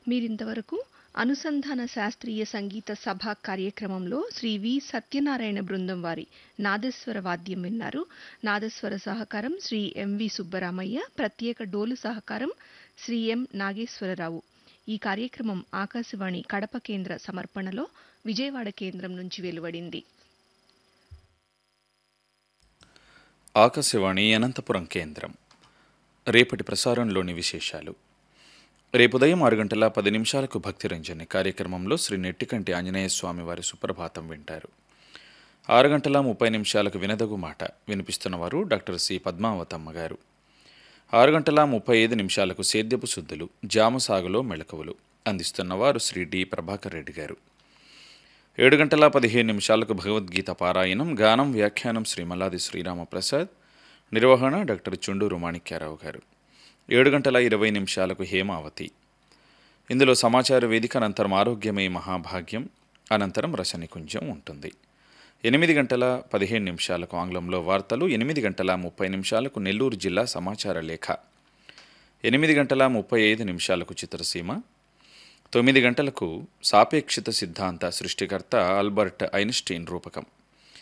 మీరింతవరకు అనుసంధాన శాస్త్రీయ సంగీత సభ కార్యక్రమంలో శ్రీ వి సత్యనారాయణ బృందం వారి నాదస్వర వాద్యం విన్నారు నాదస్వర సహకారం శ్రీ ఎంవి సుబ్బరామయ్య ప్రత్యేక డోలు సహకారం శ్రీ ఎం నాగేశ్వరరావు ఈ కార్యక్రమం ఆకాశవాణి కడప కేంద్ర సమర్పణలో విజయవాడ కేంద్రం నుంచి వెలువడింది ఆకాశవాణి అనంతపురం కేంద్రం రేపటి ప్రసారంలోని విశేషాలు రేపు ఉదయం ఆరు గంటల పది నిమిషాలకు భక్తిరంజని కార్యక్రమంలో శ్రీ నెట్టికంటి ఆంజనేయ స్వామి వారి సుప్రభాతం వింటారు ఆరు గంటల ముప్పై నిమిషాలకు వినదగు మాట వినిపిస్తున్నవారు డాక్టర్ సి పద్మావతమ్మ గారు ఆరు గంటల ముప్పై ఐదు నిమిషాలకు సేద్యపు శుద్ధులు జామ సాగులో మెళకువలు అందిస్తున్నవారు శ్రీ డి ప్రభాకర్ రెడ్డి గారు ఏడు గంటల పదిహేను నిమిషాలకు భగవద్గీత పారాయణం గానం వ్యాఖ్యానం శ్రీ మల్లాది శ్రీరామప్రసాద్ నిర్వహణ డాక్టర్ చుండూరు మాణిక్యారావు గారు ఏడు గంటల ఇరవై నిమిషాలకు హేమావతి ఇందులో సమాచార వేదిక అనంతరం ఆరోగ్యమే మహాభాగ్యం అనంతరం రసనికుంజం ఉంటుంది ఎనిమిది గంటల పదిహేను నిమిషాలకు ఆంగ్లంలో వార్తలు ఎనిమిది గంటల ముప్పై నిమిషాలకు నెల్లూరు జిల్లా సమాచార లేఖ ఎనిమిది గంటల ముప్పై ఐదు నిమిషాలకు చిత్రసీమ తొమ్మిది గంటలకు సాపేక్షిత సిద్ధాంత సృష్టికర్త ఆల్బర్ట్ ఐన్స్టీన్ రూపకం